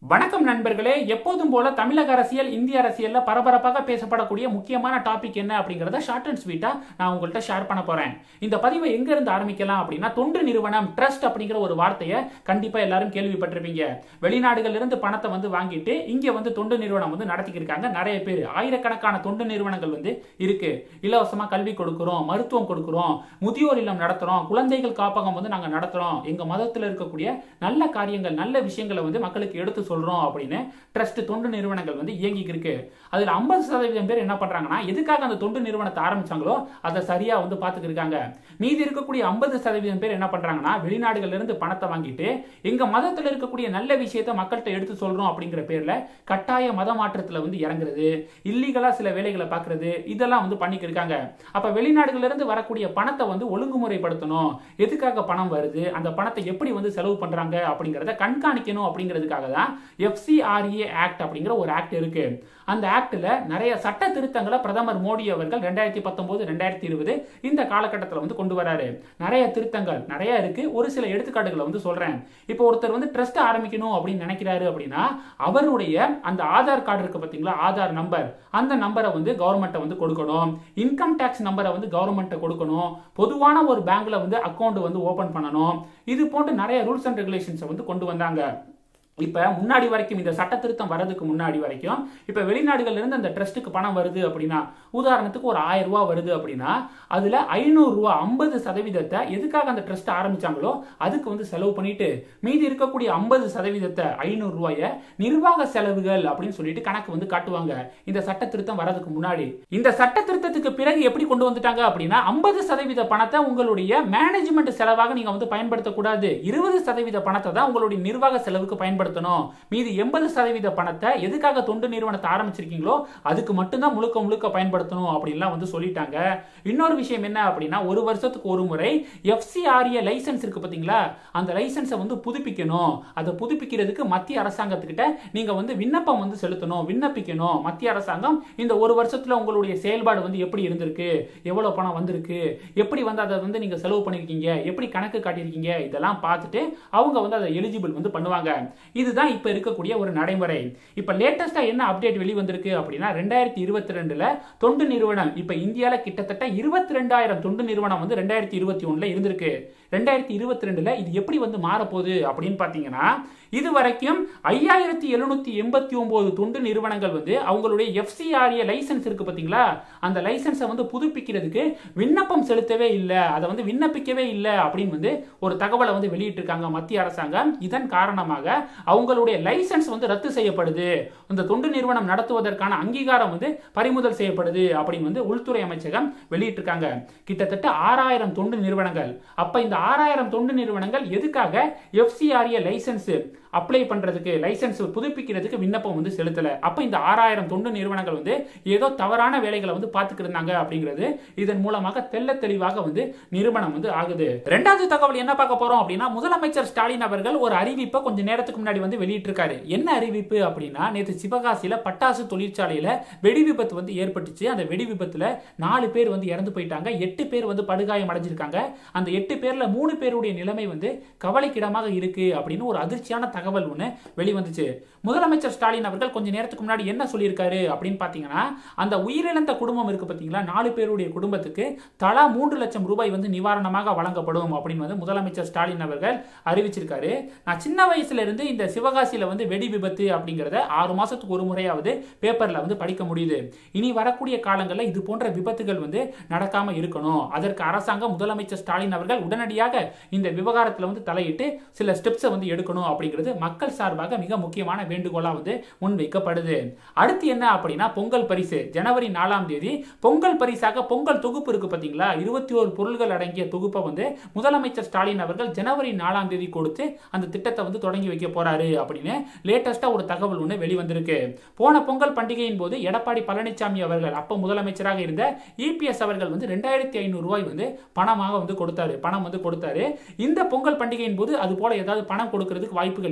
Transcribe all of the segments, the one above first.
வணக்கம் நண்பர்களே எப்போதும் போல தமிழக அரசியல் இந்திய அரசியல்ல பரபரப்பாக பேசப்படக்கூடிய முக்கியமான டாபிக் என்ன அப்படிங்கறத ஷார்ட் அண்ட் ஸ்வீட்டா நான் உங்கள்கிட்ட ஷேர் பண்ண போறேன் இந்த பதிவை எங்க இருந்து ஆரம்பிக்கலாம் அப்படின்னா தொண்டு நிறுவனம் ட்ரஸ்ட் அப்படிங்கிற ஒரு வார்த்தையை கண்டிப்பா எல்லாரும் கேள்விப்பட்டிருப்பீங்க வெளிநாடுகள்ல இருந்து பணத்தை வந்து வாங்கிட்டு இங்க வந்து தொண்டு நிறுவனம் வந்து நடத்திக்கிட்டு இருக்காங்க நிறைய பேர் ஆயிரக்கணக்கான தொண்டு நிறுவனங்கள் வந்து இருக்கு இலவசமா கல்வி கொடுக்கிறோம் மருத்துவம் கொடுக்கிறோம் முதியோர் இல்லம் நடத்துறோம் குழந்தைகள் காப்பகம் வந்து நாங்க நடத்துறோம் எங்க மதத்துல இருக்கக்கூடிய நல்ல காரியங்கள் நல்ல விஷயங்களை வந்து மக்களுக்கு எடுத்து சொல்றோம் அப்படின்னு ட்ரஸ்ட் தொண்டு நிறுவனங்கள் வந்து இயங்கிக்கு இருக்கு அதுல ஐம்பது சதவீதம் பேர் என்ன பண்றாங்கன்னா எதுக்காக அந்த தொண்டு நிறுவனத்தை ஆரம்பிச்சாங்களோ அதை சரியா வந்து பாத்துக்கிருக்காங்க மீதி இருக்கக்கூடிய ஐம்பது சதவீதம் பேர் என்ன பண்றாங்கன்னா வெளிநாடுகள்ல இருந்து பணத்தை வாங்கிட்டு எங்க மதத்துல இருக்கக்கூடிய நல்ல விஷயத்தை மக்கள்கிட்ட எடுத்து சொல்றோம் அப்படிங்கிற பேர்ல கட்டாய மத மாற்றத்துல வந்து இறங்குறது இல்லீகலா சில வேலைகளை பாக்குறது இதெல்லாம் வந்து பண்ணிக்கிட்டு இருக்காங்க அப்ப வெளிநாடுகள்ல இருந்து வரக்கூடிய பணத்தை வந்து ஒழுங்குமுறைப்படுத்தணும் எதுக்காக பணம் வருது அந்த பணத்தை எப்படி வந்து செலவு பண்றாங்க அப்படிங்கறத கண்காணிக்கணும் அப்படிங்கிறதுக்காக தான் எஃப்சிஆர்ஏ ஆக்ட் அப்படிங்கிற ஒரு ஆக்ட் இருக்கு அந்த ஆக்ட்ல நிறைய சட்ட திருத்தங்களை பிரதமர் மோடி அவர்கள் ரெண்டாயிரத்தி பத்தொன்பது ரெண்டாயிரத்தி இருபது இந்த காலகட்டத்தில் வந்து கொண்டு வராரு நிறைய திருத்தங்கள் நிறைய இருக்கு ஒரு சில எடுத்துக்காட்டுகளை வந்து சொல்றேன் இப்போ ஒருத்தர் வந்து ட்ரஸ்ட் ஆரம்பிக்கணும் அப்படின்னு நினைக்கிறாரு அப்படின்னா அவருடைய அந்த ஆதார் கார்டு இருக்கு பாத்தீங்களா ஆதார் நம்பர் அந்த நம்பரை வந்து கவர்மெண்ட்டை வந்து கொடுக்கணும் இன்கம் டேக்ஸ் நம்பரை வந்து கவர்மெண்ட்டை கொடுக்கணும் பொதுவான ஒரு பேங்க்ல வந்து அக்கௌண்ட் வந்து ஓபன் பண்ணணும் இது போன்று நிறைய ரூல்ஸ் அண்ட் ரெகுலேஷன்ஸை வந்து கொண்டு வந்தாங்க இப்ப முன்னாடி வரைக்கும் இந்த சட்ட திருத்தம் வர்றதுக்கு முன்னாடி வரைக்கும் இப்ப வெளிநாடுகள்ல இருந்து அந்த ட்ரஸ்ட்டுக்கு பணம் வருது அப்படின்னா உதாரணத்துக்கு ஒரு ஆயிரம் ரூபாய் வருது அப்படின்னா அதுல ஐநூறு ரூபாய் ஐம்பது சதவீதத்தை எதுக்காக அந்த ட்ரஸ்ட் ஆரம்பிச்சாங்களோ அதுக்கு வந்து செலவு பண்ணிட்டு மீதி இருக்கக்கூடிய ஐம்பது சதவீதத்தை ஐநூறு ரூபாய நிர்வாக செலவுகள் அப்படின்னு சொல்லிட்டு கணக்கு வந்து காட்டுவாங்க இந்த சட்ட திருத்தம் வர்றதுக்கு முன்னாடி இந்த சட்ட திருத்தத்துக்கு பிறகு எப்படி கொண்டு வந்துட்டாங்க அப்படின்னா ஐம்பது சதவீத பணத்தை உங்களுடைய மேனேஜ்மெண்ட் செலவாக நீங்க வந்து பயன்படுத்தக்கூடாது இருபது சதவீத பணத்தை தான் உங்களுடைய நிர்வாக செலவுக்கு பயன்படுத்த பயன்படுத்தணும் மீதி எண்பது சதவீத பணத்தை எதுக்காக தொண்டு நிறுவனத்தை ஆரம்பிச்சிருக்கீங்களோ அதுக்கு மட்டும்தான் முழுக்க முழுக்க பயன்படுத்தணும் அப்படின்லாம் வந்து சொல்லிட்டாங்க இன்னொரு விஷயம் என்ன அப்படின்னா ஒரு வருஷத்துக்கு ஒரு முறை எஃப்சிஆர்ஏ லைசன்ஸ் இருக்கு பாத்தீங்களா அந்த லைசன்ஸை வந்து புதுப்பிக்கணும் அதை புதுப்பிக்கிறதுக்கு மத்திய அரசாங்கத்துக்கிட்ட நீங்க வந்து விண்ணப்பம் வந்து செலுத்தணும் விண்ணப்பிக்கணும் மத்திய அரசாங்கம் இந்த ஒரு வருஷத்துல உங்களுடைய செயல்பாடு வந்து எப்படி இருந்திருக்கு எவ்வளவு பணம் வந்திருக்கு எப்படி வந்து அதை வந்து நீங்க செலவு பண்ணிருக்கீங்க எப்படி கணக்கு காட்டியிருக்கீங்க இதெல்லாம் பார்த்துட்டு அவங்க வந்து அதை எலிஜிபிள் வந்து பண்ணுவாங்க இதுதான் இப்ப இருக்கக்கூடிய ஒரு நடைமுறை இப்ப லேட்டஸ்டா என்ன அப்டேட் வெளிவந்திருக்கு அப்படின்னா ரெண்டாயிரத்தி இருபத்தி ரெண்டுல தொண்டு நிறுவனம் இப்ப இந்தியால கிட்டத்தட்ட இருபத்தி ரெண்டாயிரம் தொண்டு நிறுவனம் வந்து ரெண்டாயிரத்தி இருபத்தி ஒண்ணுல இருந்திருக்கு ரெண்டாயிரத்தி இருபத்தி ரெண்டுல இது எப்படி வந்து மாறப்போகுது அப்படின்னு பாத்தீங்கன்னா இது வரைக்கும் ஐயாயிரத்தி எழுநூத்தி எண்பத்தி ஒன்பது தொண்டு நிறுவனங்கள் வந்து அவங்களுடைய எஃப்சிஆர்ஏ லைசன்ஸ் இருக்கு பாத்தீங்களா அந்த லைசன்ஸை வந்து புதுப்பிக்கிறதுக்கு விண்ணப்பம் செலுத்தவே இல்லை அதை வந்து விண்ணப்பிக்கவே இல்லை அப்படின்னு வந்து ஒரு தகவலை வந்து வெளியிட்டிருக்காங்க மத்திய அரசாங்கம் இதன் காரணமாக அவங்களுடைய லைசன்ஸ் வந்து ரத்து செய்யப்படுது இந்த தொண்டு நிறுவனம் நடத்துவதற்கான அங்கீகாரம் வந்து பறிமுதல் செய்யப்படுது அப்படின்னு வந்து உள்துறை அமைச்சகம் வெளியிட்டிருக்காங்க கிட்டத்தட்ட ஆறாயிரம் தொண்டு நிறுவனங்கள் அப்ப இந்த ஆறாயிரம் தொண்டு நிறுவனங்கள் எதுக்காக எஃப்சிஆர்ஏ லைசன்ஸ் அப்ளை பண்றதுக்கு லைசன்ஸ் புதுப்பிக்கிறதுக்கு விண்ணப்பம் வந்து செலுத்தல அப்ப இந்த ஆறாயிரம் தொண்டு நிறுவனங்கள் வந்து ஏதோ தவறான வேலைகளை வந்து பார்த்துக்கிட்டு இருந்தாங்க அப்படிங்கிறது இதன் மூலமாக தெல்ல தெளிவாக வந்து நிறுவனம் வந்து ஆகுது ரெண்டாவது தகவல் என்ன பார்க்க போறோம் அப்படின்னா முதலமைச்சர் ஸ்டாலின் அவர்கள் ஒரு அறிவிப்பை கொஞ்சம் நேரத்துக்கு முன்னாடி வந்து வெளியிட்டிருக்காரு என்ன அறிவிப்பு அப்படின்னா நேற்று சிவகாசியில பட்டாசு தொழிற்சாலையில வெடி விபத்து வந்து ஏற்பட்டுச்சு அந்த வெடி விபத்துல நாலு பேர் வந்து இறந்து போயிட்டாங்க எட்டு பேர் வந்து படுகாயம் அடைஞ்சிருக்காங்க அந்த எட்டு பேர்ல மூணு பேருடைய நிலைமை வந்து கவலைக்கிடமாக இருக்கு அப்படின்னு ஒரு அதிர்ச்சியான தகவல் ஒன்று வெளிவந்துச்சு முதலமைச்சர் ஸ்டாலின் அவர்கள் கொஞ்ச நேரத்துக்கு முன்னாடி என்ன சொல்லியிருக்காரு அப்படின்னு பார்த்தீங்கன்னா அந்த உயிரிழந்த குடும்பம் இருக்கு பார்த்தீங்களா நாலு பேருடைய குடும்பத்துக்கு தலா மூன்று லட்சம் ரூபாய் வந்து நிவாரணமாக வழங்கப்படும் அப்படின்னு வந்து முதலமைச்சர் ஸ்டாலின் அவர்கள் அறிவிச்சிருக்காரு நான் சின்ன வயசுல இருந்து இந்த சிவகாசியில வந்து வெடி விபத்து அப்படிங்கிறத ஆறு மாசத்துக்கு ஒரு முறையாவது பேப்பர்ல வந்து படிக்க முடியுது இனி வரக்கூடிய காலங்களில் இது போன்ற விபத்துகள் வந்து நடக்காம இருக்கணும் அதற்கு அரசாங்கம் முதலமைச்சர் ஸ்டாலின் அவர்கள் உடனடியாக இந்த விவகாரத்தில் வந்து தலையிட்டு சில ஸ்டெப்ஸை வந்து எடுக்கணும் அப்படிங்கிறது மக்கள் சார்பாக மிக முக்கியமான வேண்டுகோளா வந்து முன்வைக்கப்படுது அடுத்து என்ன அப்படின்னா பொங்கல் பரிசு ஜனவரி நாலாம் தேதி பொங்கல் பரிசாக பொங்கல் தொகுப்பு இருக்கு பாத்தீங்களா இருபத்தி ஒரு பொருள்கள் அடங்கிய தொகுப்பை வந்து முதலமைச்சர் ஸ்டாலின் அவர்கள் ஜனவரி நாலாம் தேதி கொடுத்து அந்த திட்டத்தை வந்து தொடங்கி வைக்க போறாரு அப்படின்னு லேட்டஸ்டா ஒரு தகவல் ஒன்று வெளிவந்திருக்கு போன பொங்கல் பண்டிகையின் போது எடப்பாடி பழனிசாமி அவர்கள் அப்ப முதலமைச்சராக இருந்த இபிஎஸ் அவர்கள் வந்து ரெண்டாயிரத்தி ஐநூறு ரூபாய் வந்து பணமாக வந்து கொடுத்தாரு பணம் வந்து கொடுத்தாரு இந்த பொங்கல் பண்டிகையின் போது அது போல ஏதாவது பணம் கொடுக்கறதுக்கு வாய்ப்புகள்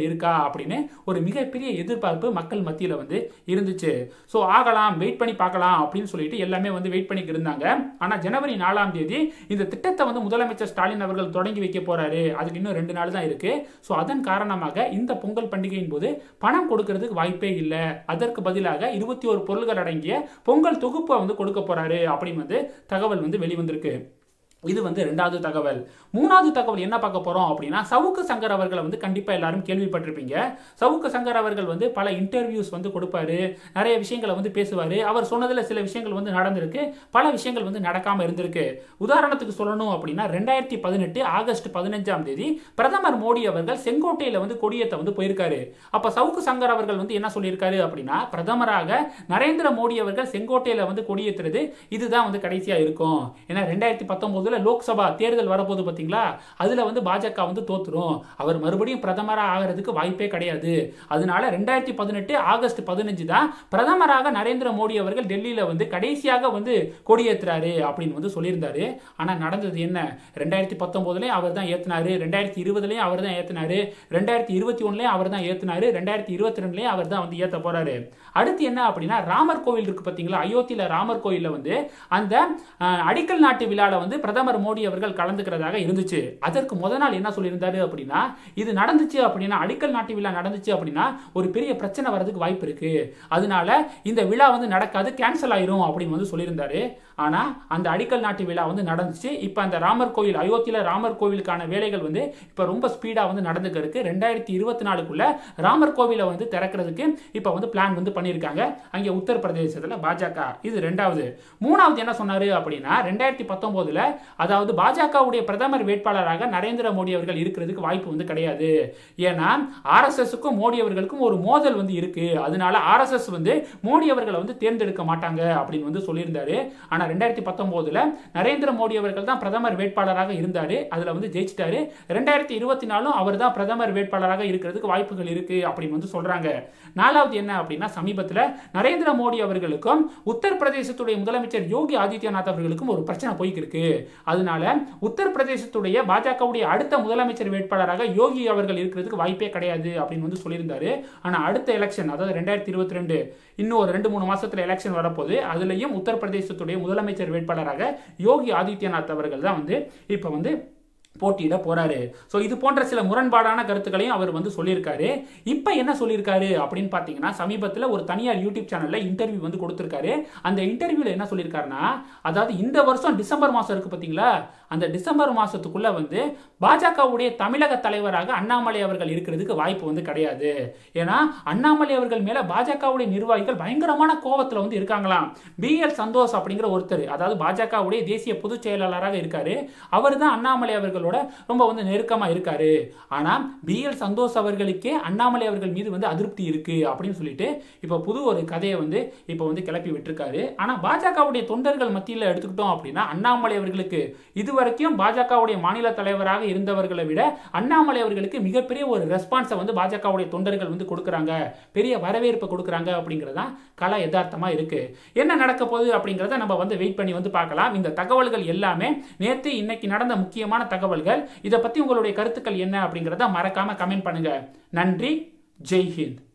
இருக்கா அப்படின்னு ஒரு மிகப்பெரிய எதிர்பார்ப்பு மக்கள் மத்தியில் வந்து இருந்துச்சு ஸோ ஆகலாம் வெயிட் பண்ணி பார்க்கலாம் அப்படின்னு சொல்லிட்டு எல்லாமே வந்து வெயிட் பண்ணிட்டு இருந்தாங்க ஆனால் ஜனவரி நாலாம் தேதி இந்த திட்டத்தை வந்து முதலமைச்சர் ஸ்டாலின் அவர்கள் தொடங்கி வைக்க போறாரு அதுக்கு இன்னும் ரெண்டு நாள் தான் இருக்கு ஸோ அதன் காரணமாக இந்த பொங்கல் பண்டிகையின் போது பணம் கொடுக்கறதுக்கு வாய்ப்பே இல்லை அதற்கு பதிலாக இருபத்தி ஒரு பொருள்கள் அடங்கிய பொங்கல் தொகுப்பை வந்து கொடுக்க போறாரு அப்படின்னு வந்து தகவல் வந்து வெளிவந்திருக்கு இது வந்து ரெண்டாவது தகவல் மூணாவது தகவல் என்ன பார்க்க போறோம் அப்படின்னா சவுக்கு சங்கர் அவர்களை வந்து கண்டிப்பா எல்லாரும் கேள்விப்பட்டிருப்பீங்க சவுக்கு சங்கர் அவர்கள் வந்து பல இன்டர்வியூஸ் வந்து கொடுப்பாரு நிறைய விஷயங்களை வந்து பேசுவாரு அவர் சொன்னதுல சில விஷயங்கள் வந்து நடந்திருக்கு பல விஷயங்கள் வந்து நடக்காம இருந்திருக்கு உதாரணத்துக்கு சொல்லணும் அப்படின்னா ரெண்டாயிரத்தி பதினெட்டு ஆகஸ்ட் பதினஞ்சாம் தேதி பிரதமர் மோடி அவர்கள் செங்கோட்டையில வந்து கொடியேற்ற வந்து போயிருக்காரு அப்ப சவுக்கு சங்கர் அவர்கள் வந்து என்ன சொல்லியிருக்காரு அப்படின்னா பிரதமராக நரேந்திர மோடி அவர்கள் செங்கோட்டையில வந்து கொடியேற்றுறது இதுதான் வந்து கடைசியா இருக்கும் ஏன்னா ரெண்டாயிரத்தி பத்தொன்பதுல லோக்சபா தேர்தல் வரப்போது பாத்தீங்களா அதுல வந்து பாஜக வந்து தோத்துரும் அவர் மறுபடியும் பிரதமராக ஆகிறதுக்கு வாய்ப்பே கிடையாது அதனால ரெண்டாயிரத்தி பதினெட்டு ஆகஸ்ட் பதினஞ்சு தான் பிரதமராக நரேந்திர மோடி அவர்கள் டெல்லியில வந்து கடைசியாக வந்து கொடியேற்றுறாரு அப்படின்னு வந்து சொல்லியிருந்தாரு ஆனா நடந்தது என்ன ரெண்டாயிரத்தி பத்தொன்பதுலயும் அவர் தான் ஏத்தினாரு ரெண்டாயிரத்தி இருபதுலயும் அவர் தான் ஏத்தினாரு ரெண்டாயிரத்தி இருபத்தி ஒண்ணுலயும் அவர் தான் ஏத்தினாரு ரெண்டாயிரத்தி இருபத்தி ரெண்டுலயும் அவர் தான் வந்து ஏத்த போறாரு அடுத்து என்ன அப்படின்னா ராமர் கோவில் இருக்கு பாத்தீங்களா அயோத்தியில ராமர் கோயில்ல வந்து அந்த அஹ், அடிக்கல் நாட்டு விழால வந்து பிரதமர் மோடி அவர்கள் கலந்துக்கிறதாக இருந்துச்சு அதற்கு முத நாள் என்ன சொல்லியிருந்தாரு அப்படின்னா இது நடந்துச்சு அப்படின்னா அடிக்கல் நாட்டு விழா நடந்துச்சு அப்படின்னா ஒரு பெரிய பிரச்சனை வரதுக்கு வாய்ப்பு இருக்கு அதனால இந்த விழா வந்து நடக்காது கேன்சல் ஆயிரும் அப்படின்னு வந்து சொல்லியிருந்தாரு ஆனா அந்த அடிக்கல் நாட்டு விழா வந்து நடந்துச்சு இப்ப அந்த ராமர் கோயில் அயோத்தியில ராமர் கோவிலுக்கான வேலைகள் வந்து இப்ப ரொம்ப ஸ்பீடா வந்து நடந்துக்கு இருக்கு ரெண்டாயிரத்தி இருபத்தி நாலுக்குள்ள ராமர் கோவிலை வந்து திறக்கிறதுக்கு இப்ப வந்து பிளான் வந்து பண்ணியிருக்காங்க அங்கே உத்தரப்பிரதேசத்துல பாஜக இது ரெண்டாவது மூணாவது என்ன சொன்னாரு அப்படின்னா ரெண்டாயிரத்தி பத்தொன்பதுல அதாவது பாஜகவுடைய பிரதமர் வேட்பாளராக நரேந்திர மோடி அவர்கள் இருக்கிறதுக்கு வாய்ப்பு வந்து கிடையாது ஏன்னா ஆர்எஸ்எஸ்க்கும் மோடி அவர்களுக்கும் ஒரு மோதல் வந்து இருக்கு அதனால ஆர்எஸ்எஸ் வந்து மோடி அவர்களை வந்து தேர்ந்தெடுக்க மாட்டாங்க அப்படின்னு வந்து சொல்லியிருந்தாரு ஆனா ரெண்டாயிரத்தி பத்தொன்பதுல நரேந்திர மோடி அவர்கள் தான் பிரதமர் வேட்பாளராக இருந்தாரு அதுல வந்து ஜெயிச்சிட்டாரு ரெண்டாயிரத்தி இருபத்தி நாலும் அவர் தான் பிரதமர் வேட்பாளராக இருக்கிறதுக்கு வாய்ப்புகள் இருக்கு அப்படின்னு வந்து சொல்றாங்க நாலாவது என்ன அப்படின்னா சமீபத்தில் நரேந்திர மோடி அவர்களுக்கும் உத்தரப்பிரதேசத்துடைய முதலமைச்சர் யோகி ஆதித்யநாத் அவர்களுக்கும் ஒரு பிரச்சனை போய்க்கு இருக்கு அதனால உத்தரப்பிரதேசத்துடைய பாஜகவுடைய அடுத்த முதலமைச்சர் வேட்பாளராக யோகி அவர்கள் இருக்கிறதுக்கு வாய்ப்பே கிடையாது அப்படின்னு வந்து சொல்லியிருந்தாரு ஆனா அடுத்த எலெக்ஷன் அதாவது ரெண்டாயிரத்தி இருபத்தி ரெண்டு இன்னும் ஒரு ரெண்டு மூணு மாசத்துல எலெக்ஷன் வரப்போகுது அதுலயும் உத்தரப்பிரதேசத்துடைய முதலமைச்சர் வேட்பாளராக யோகி ஆதித்யநாத் அவர்கள் தான் வந்து இப்ப வந்து போட்டியிட போறாரு ஸோ இது போன்ற சில முரண்பாடான கருத்துக்களையும் அவர் வந்து சொல்லியிருக்காரு இப்போ என்ன சொல்லியிருக்காரு அப்படின்னு பார்த்தீங்கன்னா சமீபத்தில் ஒரு தனியார் யூடியூப் சேனலில் இன்டர்வியூ வந்து கொடுத்துருக்காரு அந்த இன்டர்வியூவில் என்ன சொல்லியிருக்காருன்னா அதாவது இந்த வருஷம் டிசம்பர் மாதம் இருக்கு பார்த்தீங்களா அந்த டிசம்பர் மாதத்துக்குள்ள வந்து பாஜகவுடைய தமிழக தலைவராக அண்ணாமலை அவர்கள் இருக்கிறதுக்கு வாய்ப்பு வந்து கிடையாது ஏன்னா அண்ணாமலை அவர்கள் மேல பாஜகவுடைய நிர்வாகிகள் பயங்கரமான கோவத்தில் வந்து இருக்காங்களாம் பி எல் சந்தோஷ் அப்படிங்கிற ஒருத்தர் அதாவது பாஜகவுடைய தேசிய பொதுச் செயலாளராக இருக்காரு அவர் தான் அண்ணாமலை அவர்களோட ரொம்ப வந்து நெருக்கமா இருக்காரு ஆனா பி எல் சந்தோஷ் அவர்களுக்கே அண்ணாமலை அவர்கள் மீது வந்து அதிருப்தி இருக்கு அப்படின்னு சொல்லிட்டு இப்போ புது ஒரு கதையை வந்து இப்போ வந்து கிளப்பி விட்டுருக்காரு ஆனா பாஜகவுடைய தொண்டர்கள் மத்தியில் எடுத்துக்கிட்டோம் அப்படின்னா அண்ணாமலை அவர்களுக்கு இதுவரைக்கும் பாஜகவுடைய மாநில தலைவராக இருந்தவர்களை விட அண்ணாமலை அவர்களுக்கு மிகப்பெரிய ஒரு ரெஸ்பான்ஸை வந்து பாஜகவுடைய தொண்டர்கள் வந்து கொடுக்குறாங்க பெரிய வரவேற்பை கொடுக்குறாங்க அப்படிங்கிறதான் கலா யதார்த்தமா இருக்கு என்ன நடக்க போகுது அப்படிங்கிறத நம்ம வந்து வெயிட் பண்ணி வந்து பார்க்கலாம் இந்த தகவல்கள் எல்லாமே நேற்று இன்னைக்கு நடந்த முக்கியமான தகவல்கள் இதை பத்தி உங்களுடைய கருத்துக்கள் என்ன அப்படிங்கிறத மறக்காம கமெண்ட் பண்ணுங்க நன்றி ஜெய் ஹிந்த்